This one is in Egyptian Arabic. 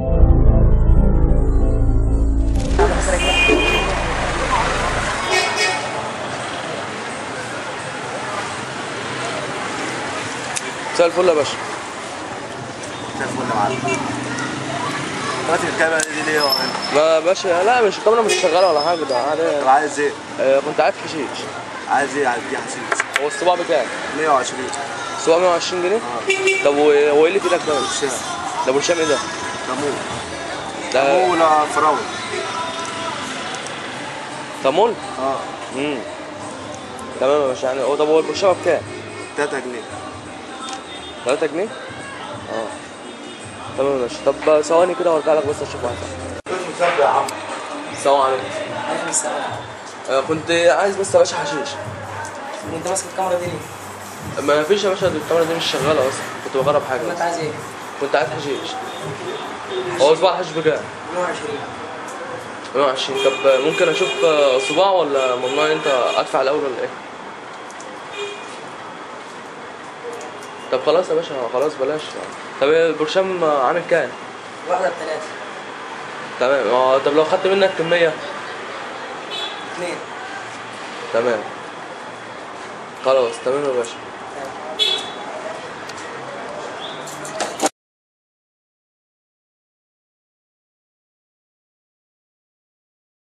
مساء الفل يا باشا زي الفل يا معلم دلوقتي الكاميرا دي ليه هو هنا؟ ما باشا لا مش الكاميرا مش شغاله ولا حاجه ده طب عادي عايز ايه؟ آه، كنت قاعد في حشيش عايز ايه؟ عايز دي حشيش هو الصباع بكام؟ 120 الصباع 120 جنيه اه طب و- هو ايه اللي في ايدك ده؟ الشارع ده ابو هشام ايه ده؟ ليمون ده ليمون ولا فراوله تمول؟ اه امم تمام يا باشا يعني هو طب هو البرشامه بكام؟ 3 جنيه 3 جنيه؟ اه تمام يا باشا طب ثواني كده وارجع لك بس اشوف واحد المسابقة يا عم السلام عليكم عليكم السلام آه، كنت عايز بس يا باشا حشيش وانت ماسك الكاميرا دي ليه؟ ما فيش يا باشا دي الكاميرا دي مش شغاله اصلا كنت بجرب حاجه طب انت بس. عايز ايه؟ كنت عايز حشيش هو صباع الحشيش بكام؟ 120 120 طب ممكن اشوف آه، صباع ولا ممنوع ان انت ادفع الاول ولا ايه؟ طب خلاص يا باشا خلاص بلاش طب البرشام عامل كام؟ واحدة بثلاثة تمام اه طب لو خدت منك كمية اثنين تمام خلاص تمام يا باشا